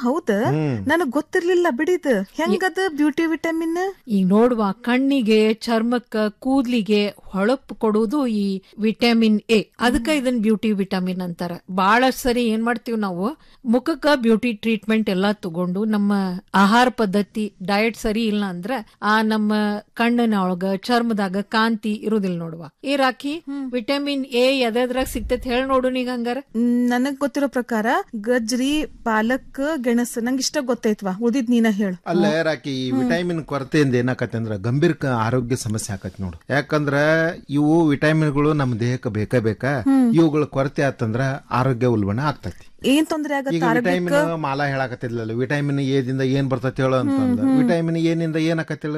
ಹೌದ ನನಗ್ ಗೊತ್ತಿರ್ಲಿಲ್ಲ ಬಿಡಿದ ಹೆಂಗದ ಬ್ಯೂಟಿ ವಿಟಮಿನ್ ಈಗ ನೋಡುವ ಕಣ್ಣಿಗೆ ಚರ್ಮಕ್ಕ ಕೂದ್ಲಿಗೆ ಹೊಳಪು ಕೊಡುವುದು ಈ ವಿಟಮಿನ್ ಎ ಅದಕ್ಕ ಇದನ್ ಬ್ಯೂಟಿ ವಿಟಮಿನ್ ಅಂತಾರ ಬಹಳ ಸರಿ ಏನ್ ಮಾಡ್ತೀವಿ ನಾವು ಮುಖಕ್ಕ ಬ್ಯೂಟಿ ಟ್ರೀಟ್ಮೆಂಟ್ ಎಲ್ಲಾ ತಗೊಂಡು ನಮ್ಮ ಆಹಾರ ಪದ್ಧತಿ ಡಯಟ್ ಸರಿ ಇಲ್ಲ ಅಂದ್ರ ಆ ನಮ್ಮ ಕಣ್ಣಿನ ಒಳಗ ಚರ್ಮದಾಗ ಕಾಂತಿ ಇರುದಿಲ್ಲ ನೋಡುವ ಈ ರಾಖಿ ವಿಟಮಿನ್ ಎ ಎದ್ರಾಗ ಸಿಗ್ತೈತಿ ಹೇಳಿ ನೋಡು ನೀಗ ಹಂಗಾರ ನನಗ್ ಗೊತ್ತಿರೋ ಪ್ರಕಾರ ಗಜ್ರಿ ಪಾಲಕ್ ಗೆಣಸು ನಂಗೆ ಇಷ್ಟ ಗೊತ್ತೈತ್ವಾ ಉಳಿದಿದ್ ನೀನ ಹೇಳು ಅಲ್ಲ ರಾಕಿ ಈ ವಿಟಮಿನ್ ಕೊರತೆಯಿಂದ ಏನಾಕತಿ ಅಂದ್ರ ಗಂಭೀರ ಕ- ಆರೋಗ್ಯ ಸಮಸ್ಯೆ ಆಕತಿ ನೋಡು ಯಾಕಂದ್ರ ಇವು ವಿಟಮಿನ್ಗಳು ನಮ್ಮ ದೇಹಕ್ಕೆ ಬೇಕೇ ಬೇಕಾ ಇವುಗಳ ಕೊರತೆ ಆತಂದ್ರ ಆರೋಗ್ಯ ಉಲ್ಬಣ ಆಗ್ತತಿ ಏನ್ ತೊಂದ್ರೆ ಆಗತ್ತ ಈಗ ವಿಟಮಿನ್ ಮಾಲ ಹೇಳಾಕತ್ತಿದ್ಲಲ್ಲ ವಿಟಮಿನ್ ಎದಿಂದ ಏನ್ ಬರ್ತೈತಿ ಹೇಳು ಅಂತಂದ ವಿಟಮಿನ್ ಏನಿಂದ ಏನ್ ಆಕತಿಲ್ಲ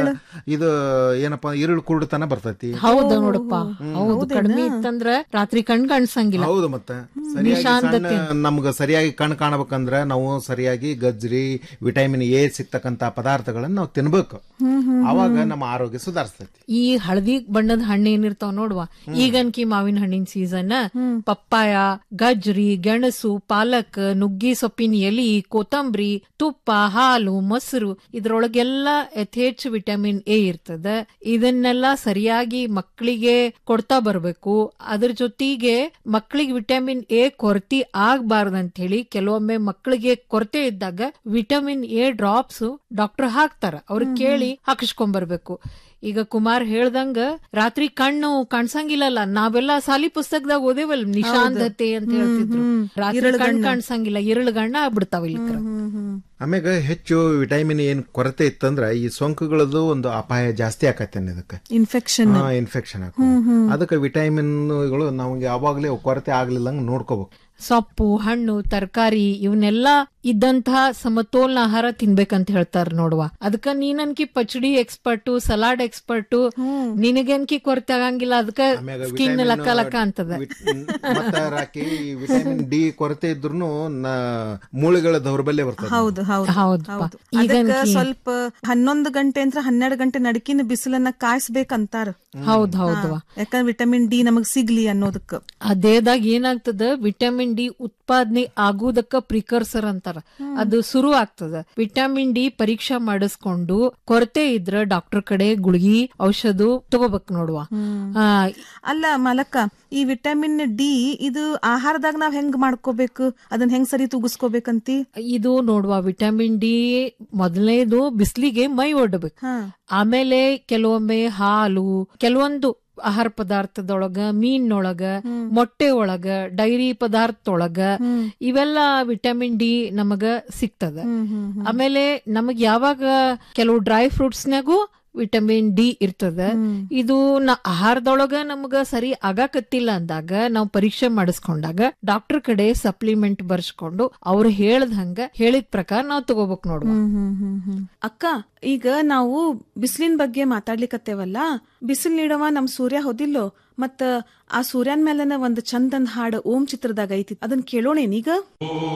ಇದು ಏನಪ್ಪಾ ಇರುಳು ಕುರುಡುತನ ಬರ್ತೈತಿ ಹೌದ ನೋಡಪ್ಪ ಹೌದು ಕಡಿಮೆ ಇತ್ತಂದ್ರ ರಾತ್ರಿ ಕಣ್ ಕಾಣಿಸಂಗಿಲ್ಲ ಹೌದು ಮತ್ತೆ ಸರಿಯಾಗಿ ಸಣ್ಣ ನಮ್ಗ ಸರಿಯಾಗಿ ಕಣ್ ಕಾಣಬೇಕಂದ್ರ ನಾವು ಸರಿಯಾಗಿ ಗಜ್ರಿ ವಿಟಮಿನ್ ಎ ಸಿಗ್ತಕ್ಕಂತ ಪದಾರ್ಥಗಳನ್ನ ನಾವು ತಿನ್ಬೇಕು ಅವಾಗ ನಮ್ಮ ಆರೋಗ್ಯ ಸುಧಾರಿಸ್ತೈತಿ ಈ ಹಳದಿ ಬಣ್ಣದ ಹಣ್ಣು ಏನಿರ್ತಾವ ನೋಡುವ ಈಗನ್ಕಿ ಮಾವಿನ ಹಣ್ಣಿನ ಸೀಸನ್ ಪಪ್ಪಾಯ ಗಜ್ರಿ ಗೆಣಸು ಪಾಲಕ್ ನುಗ್ಗಿ ಸೊಪ್ಪಿನ ಎಲಿ ಕೊತ್ತಂಬರಿ ತುಪ್ಪ ಹಾಲು ಮೊಸರು ಇದ್ರೊಳಗೆಲ್ಲ ಯಥೇಚ್ಛ ವಿಟಮಿನ್ ಎ ಇರ್ತದ ಇದನ್ನೆಲ್ಲ ಸರಿಯಾಗಿ ಮಕ್ಕಳಿಗೆ ಕೊಡ್ತಾ ಬರ್ಬೇಕು ಅದ್ರ ಜೊತೆಗೆ ಮಕ್ಕಳಿಗೆ ವಿಟಮಿನ್ ಎ ಕೊರತೆ ಆಗ್ಬಾರ್ದಂತ ಹೇಳಿ ಕೆಲವೊಮ್ಮೆ ಮಕ್ಕಳಿಗೆ ಕೊರತೆ ಇದ್ದಾಗ ವಿಟಮಿನ್ ಎ ಡ್ರಾಪ್ಸ್ ಡಾಕ್ಟರ್ ಹಾಕ್ತಾರ ಅವ್ರ ಕೇಳಿ ಹಾಕಿಸ್ಕೊಂಡ್ ಬರ್ಬೇಕು ಈಗ ಕುಮಾರ್ ಹೇಳ್ದಂಗ ರಾತ್ರಿ ಕಣ್ಣು ಕಾಣ್ಸಂಗಿಲ್ಲಲ್ಲ ನಾವೆಲ್ಲ ಸಾಲಿ ಪುಸ್ತಕದಾಗ ಓದೇವಲ್ ನಿಶಾಂತತೆ ಅಂತ ಹೇಳ್ತಿದ್ರು ರಾತ್ರಿ ಕಣ್ ಕಾಣ್ಸಂಗಿಲ್ಲ ಇರಳುಗಣ್ಣ ಆಗ್ಬಿಡ್ತಾವ ಇಲ್ಲಿ ಆಮ್ಯಾಗ ಹೆಚ್ಚು ವಿಟಮಿನ್ ಏನ್ ಕೊರತೆ ಇತ್ತಂದ್ರ ಈ ಸೋಂಕುಗಳದ್ದು ಒಂದು ಅಪಾಯ ಜಾಸ್ತಿ ಆಕತ್ತೆ ಇದಕ್ಕೆ ಇನ್ಫೆಕ್ಷನ್ ಇನ್ಫೆಕ್ಷನ್ ಅದಕ್ಕೆ ವಿಟಮಿನ್ಗಳು ನಮ್ಗೆ ಯಾವಾಗ್ಲೇ ಕೊರತೆ ಆಗ್ಲಿಲ್ಲಂಗ ನೋಡ್ಕೋಬೇಕು ಸೊಪ್ಪು ಹಣ್ಣು ತರಕಾರಿ ಇವನ್ನೆಲ್ಲ ಇದ್ದಂತಹ ಸಮತೋಲನ ಆಹಾರ ತಿನ್ಬೇಕಂತ ಹೇಳ್ತಾರ ನೋಡುವ ಅದಕ್ಕ ನೀನನ್ಕಿ ಪಚಡಿ ಎಕ್ಸ್ಪರ್ಟು ಸಲಾಡ್ ಎಕ್ಸ್ಪರ್ಟು ನಿನಗನ್ಕಿ ಕೊರತೆ ಆಗಂಗಿಲ್ಲ ಅದಕ್ಕ ಆಮ್ಯಾಗ ಸ್ಕಿನ್ vitamin ಲಕ್ಕ ಲಕ್ಕ ಅಂತದ ವಿಟ್- ಮತ್ತ ರಾಕಿ ವಿಟಮಿನ್ ಡಿ ಕೊರತೆ ಇದ್ರು ಮೂಳೆಗಳ ದೌರ್ಬಲ್ಯ ಬರ್ತದೆ ಹೌದು ಹೌದು ಹೌದು ಹೌದು ಅದಕ್ಕ ಸ್ವಲ್ಪ ಹನ್ನೊಂದು ಗಂಟೆ ಅಂತ ಹನ್ನೆರಡು ಗಂಟೆ ನಡಕಿನ ಬಿಸಿಲನ್ನ ಕಾಯಿಸ್ಬೇಕಂತಾರ ಹೌದ್ ಹೌದವಾ ಯಾಕಂದ್ರೆ ವಿಟಮಿನ್ ಡಿ ನಮಗ್ ಸಿಗ್ಲಿ ಅನ್ನೋದಕ್ಕ ಅದೇದಾಗ ಏನಾಗ್ತದ ವಿಟಮಿನ್ ಡಿ ಉತ್ಪಾದನೆ ಆಗುವುದಕ್ಕ ಪ್ರಿಕರ್ಸರ್ ಅಂತಾರ ಅದು ಶುರು ಆಗ್ತದ ವಿಟಮಿನ್ ಡಿ ಪರೀಕ್ಷಾ ಮಾಡಿಸ್ಕೊಂಡು ಕೊರತೆ ಇದ್ರ ಡಾಕ್ಟರ್ ಕಡೆ ಗುಳಿಗಿ ಔಷಧ ತಗೋಬೇಕು ನೋಡುವ ಆ, ಅಲ್ಲ ಮಲಕ್ಕ ಈ ವಿಟಮಿನ್ ಡಿ ಇದು ಆಹಾರದಾಗ ನಾವ್ ಹೆಂಗ್ ಮಾಡ್ಕೋಬೇಕು ಅದನ್ನ ಹೆಂಗ್ ಸರಿ ತೂಗಿಸ್ಕೋಬೇಕಂತಿ ಇದು ನೋಡುವ ವಿಟಮಿನ್ ಡಿ ಮೊದಲನೇದು ಬಿಸಿಲಿಗೆ ಮೈ ಒಡ್ಡಬೇಕು ಹಾ ಆಮೇಲೆ ಕೆಲವೊಮ್ಮೆ ಹಾಲು ಕೆಲವೊಂದು ಆಹಾರ ಪದಾರ್ಥದೊಳಗ ಮೀನೊಳಗ ಮೊಟ್ಟೆ ಒಳಗ ಡೈರಿ ಪದಾರ್ಥದೊಳಗ ಇವೆಲ್ಲ ವಿಟಮಿನ್ ಡಿ ನಮಗ ಸಿಗ್ತದ ಆಮೇಲೆ ನಮಗ್ ಯಾವಾಗ ಕೆಲವು ಡ್ರೈ ಫ್ರೂಟ್ಸ್ನಾಗೂ ವಿಟಮಿನ್ ಡಿ ಇರ್ತದ ಇದು ನ ಆಹಾರದೊಳಗ ನಮಗ ಸರಿ ಆಗಾಕತ್ತಿಲ್ಲ ಅಂದಾಗ ನಾವು ಪರೀಕ್ಷೆ ಮಾಡಿಸ್ಕೊಂಡಾಗ ಡಾಕ್ಟರ್ ಕಡೆ ಸಪ್ಲಿಮೆಂಟ್ ಬರ್ಸ್ಕೊಂಡು ಅವ್ರು ಹೇಳ್ದ ಹಂಗ ಹೇಳಿದ ಪ್ರಕಾರ ನಾವು ತಗೋಬೇಕು ನೋಡುವ ಅಕ್ಕ ಈಗ ನಾವು ಬಿಸಿಲಿನ ಬಗ್ಗೆ ಮಾತಾಡ್ಲಿಕತ್ತೇವಲ್ಲ ಬಿಸಿಲ್ ನೀಡವ ನಮ್ ಸೂರ್ಯ ಹೋದಿಲ್ಲೋ ಮತ್ತ ಆ ಸೂರ್ಯನ್ ಮೇಲನ ಒಂದ್ ಚಂದನ್ ಹಾಡು ಓಂ ಚಿತ್ರದಾಗ ಐತಿ ಅದನ್ ಕೇಳೋಣೇನೀಗ